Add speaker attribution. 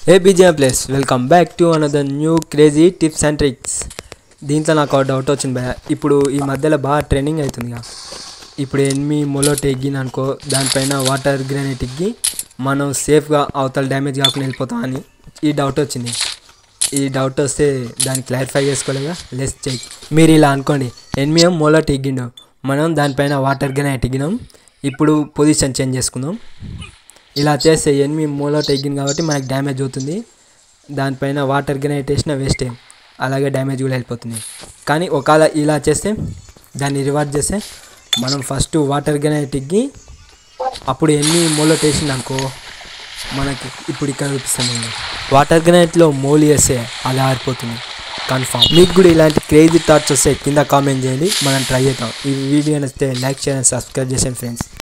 Speaker 1: A BJ place welcome back to another new crazy tips and tricks దీంట్లో నాకు ఒక doubt వచ్చింది భయ ఇప్పుడు ఈ మధ్యలో బాగా ట్రెండింగ్ అవుతుందిగా ఇప్పుడు ఎనిమి మొలోట్ ఎగ్గిన అనుకో దానిపైన వాటర్ గ్రానైట్ ఎగ్గి మనం సేఫ్గా అవతల డ్యామేజ్ కాకుండా వెళ్ళిపోతాం అని ఈ డౌట్ వచ్చింది ఈ డౌట్ వస్తే దాన్ని క్లారిఫై చేసుకోలేగా లెస్ చెక్ మీరు ఇలా అనుకోండి ఎనిమి ఏం మొలోట్ ఎగ్గిండు మనం దానిపైన వాటర్ గ్రానైట్ ఎగ్గినాం ఇప్పుడు పొజిషన్ చేంజ్ చేసుకుందాం ఇలా చేస్తే ఎనిమి మూలౌట్ ఎగ్గింది కాబట్టి మనకి డ్యామేజ్ అవుతుంది దానిపైన వాటర్ గ్రైట్ వేసిన వేస్టే అలాగే డ్యామేజ్ కూడా వెళ్ళిపోతుంది కానీ ఒకవేళ ఇలా చేస్తే దాన్ని రివార్డ్ చేస్తే మనం ఫస్ట్ వాటర్ గ్రైట్ ఎగ్గి అప్పుడు ఎన్ని మూలౌట్ వేసింది అనుకో మనకి ఇప్పుడు ఇక్కడ చూపిస్తాను వాటర్ గ్రైట్లో మోలు వేస్తే అది ఆరిపోతుంది కన్ఫామ్ మీకు కూడా ఇలాంటి క్రేజీ థాట్స్ వస్తే కింద కామెంట్ చేయండి మనం ట్రై చేద్దాం ఈ వీడియో నచ్చితే లైక్ చేయండి సబ్స్క్రైబ్ చేయండి ఫ్రెండ్స్